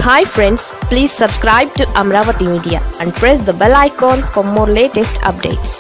hi friends please subscribe to Amaravati media and press the bell icon for more latest updates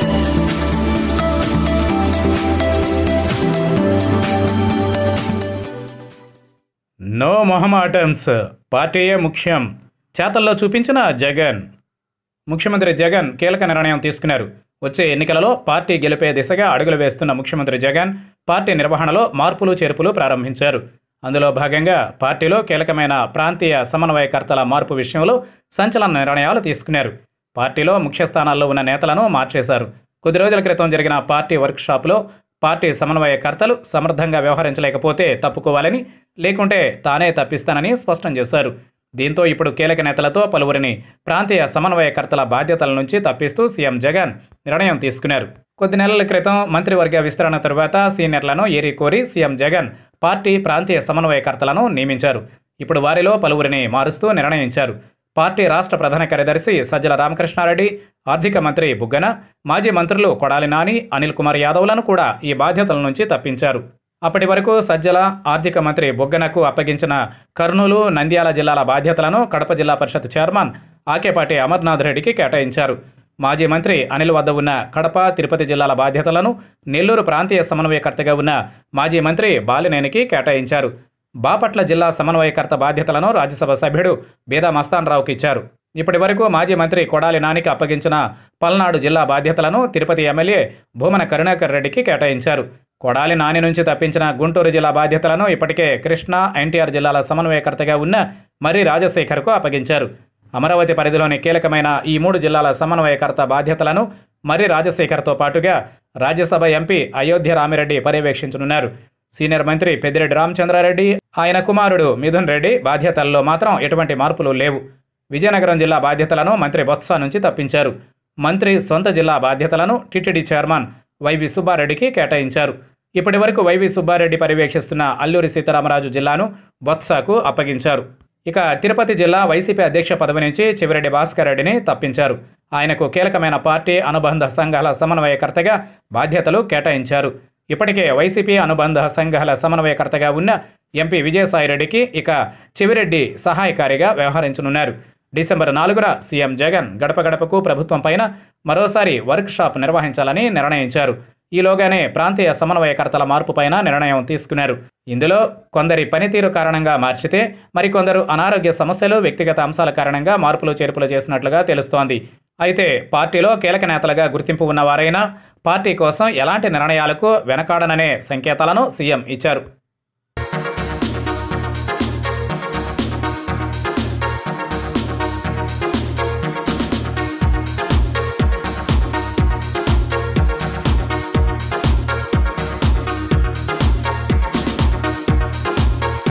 no మొహమాటమ్స్ పార్టీయే ముఖ్యం చేతల్లో చూపించిన జగన్ ముఖ్యమంత్రి జగన్ కీలక నిర్ణయం తీసుకున్నారు వచ్చే ఎన్నికలలో పార్టీ గెలిపే దిశగా అడుగులు వేస్తున్న ముఖ్యమంత్రి జగన్ పార్టీ నిర్వహణలో మార్పులు చేర్పులు ప్రారంభించారు అందులో భాగంగా పార్టీలో కీలకమైన ప్రాంతీయ సమన్వయకర్తల మార్పు విషయంలో సంచలన నిర్ణయాలు తీసుకున్నారు పార్టీలో ముఖ్య స్థానాల్లో ఉన్న నేతలను మార్చేశారు కొద్ది రోజుల క్రితం జరిగిన పార్టీ వర్క్షాప్లో పార్టీ సమన్వయకర్తలు సమర్థంగా వ్యవహరించలేకపోతే తప్పుకోవాలని లేకుంటే తానే తప్పిస్తానని స్పష్టం చేశారు దీంతో ఇప్పుడు కీలక నేతలతో పలువురిని ప్రాంతీయ సమన్వయకర్తల బాధ్యతల నుంచి తప్పిస్తూ సీఎం జగన్ నిర్ణయం తీసుకున్నారు కొద్ది నెలల క్రితం మంత్రివర్గ విస్తరణ తరువాత సీనియర్లను ఏరి కోరి సీఎం జగన్ పార్టీ ప్రాంతీయ సమన్వయకర్తలను నియమించారు ఇప్పుడు వారిలో పలువురిని మారుస్తూ నిర్ణయించారు పార్టీ రాష్ట్ర ప్రధాన కార్యదర్శి సజ్జల రామకృష్ణారెడ్డి ఆర్థిక మంత్రి బుగ్గన మాజీ మంత్రులు కొడాలి నాని అనిల్ కుమార్ యాదవ్లను కూడా ఈ బాధ్యతల నుంచి తప్పించారు అప్పటి వరకు సజ్జల ఆర్థిక మంత్రి బొగ్గనకు అప్పగించిన కర్నూలు నంద్యాల జిల్లాల బాధ్యతలను కడప జిల్లా పరిషత్ చైర్మన్ ఆకేపాటి అమర్నాథ్ రెడ్డికి కేటాయించారు మాజీ మంత్రి అనిల్ వద్ద ఉన్న కడప తిరుపతి జిల్లాల బాధ్యతలను నెల్లూరు ప్రాంతీయ సమన్వయకర్తగా ఉన్న మాజీ మంత్రి బాలినేనికి కేటాయించారు బాపట్ల జిల్లా సమన్వయకర్త బాధ్యతలను రాజ్యసభ సభ్యుడు బీదా మస్తాన్రావుకి ఇచ్చారు ఇప్పటి వరకు మాజీ మంత్రి కొడాలి నానికి అప్పగించిన పల్నాడు జిల్లా బాధ్యతలను తిరుపతి ఎమ్మెల్యే భూమన కరుణాకర్ రెడ్డికి కేటాయించారు కొడాలి నాని నుంచి తప్పించిన గుంటూరు జిల్లా బాధ్యతలను ఇప్పటికే కృష్ణా ఎన్టీఆర్ జిల్లాల సమన్వయకర్తగా ఉన్న మర్రి రాజశేఖర్కు అప్పగించారు అమరావతి పరిధిలోని కీలకమైన ఈ మూడు జిల్లాల సమన్వయకర్త బాధ్యతలను మర్రి రాజశేఖర్తో పాటుగా రాజ్యసభ ఎంపీ అయోధ్య రామిరెడ్డి పర్యవేక్షించనున్నారు సీనియర్ మంత్రి పెద్దిరెడ్డి రామచంద్రారెడ్డి ఆయన కుమారుడు మిథున్ రెడ్డి బాధ్యతల్లో మాత్రం ఎటువంటి మార్పులు లేవు విజయనగరం జిల్లా బాధ్యతలను మంత్రి బొత్స నుంచి తప్పించారు మంత్రి సొంత జిల్లా బాధ్యతలను టీటీడీ చైర్మన్ వైవి సుబ్బారెడ్డికి కేటాయించారు ఇప్పటి వరకు వైవి సుబ్బారెడ్డి పర్యవేక్షిస్తున్న అల్లూరి సీతారామరాజు జిల్లాను బొత్సకు అప్పగించారు ఇక తిరుపతి జిల్లా వైసీపీ అధ్యక్ష పదవి నుంచి చివరెడ్డి భాస్కర్ రెడ్డిని తప్పించారు ఆయనకు కీలకమైన పార్టీ అనుబంధ సంఘాల సమన్వయకర్తగా బాధ్యతలు కేటాయించారు ఇప్పటికే వైసీపీ అనుబంధ సంఘాల సమన్వయకర్తగా ఉన్న ఎంపీ విజయసాయిరెడ్డికి ఇక చివిరెడ్డి సహాయకారిగా వ్యవహరించనున్నారు డిసెంబర్ నాలుగున సీఎం జగన్ గడప గడపకు ప్రభుత్వం పైన మరోసారి వర్క్ షాప్ నిర్వహించాలని నిర్ణయించారు ఈలోగానే ప్రాంతీయ సమన్వయకర్తల మార్పు పైన నిర్ణయం తీసుకున్నారు ఇందులో కొందరి పనితీరు కారణంగా మార్చితే మరికొందరు అనారోగ్య సమస్యలు వ్యక్తిగత అంశాల కారణంగా మార్పులు చేర్పులు చేసినట్లుగా తెలుస్తోంది అయితే పార్టీలో కీలక నేతలుగా గుర్తింపు ఉన్నవారైనా పార్టీ కోసం ఎలాంటి నిర్ణయాలకు వెనకాడననే సంకేతాలను సీఎం ఇచ్చారు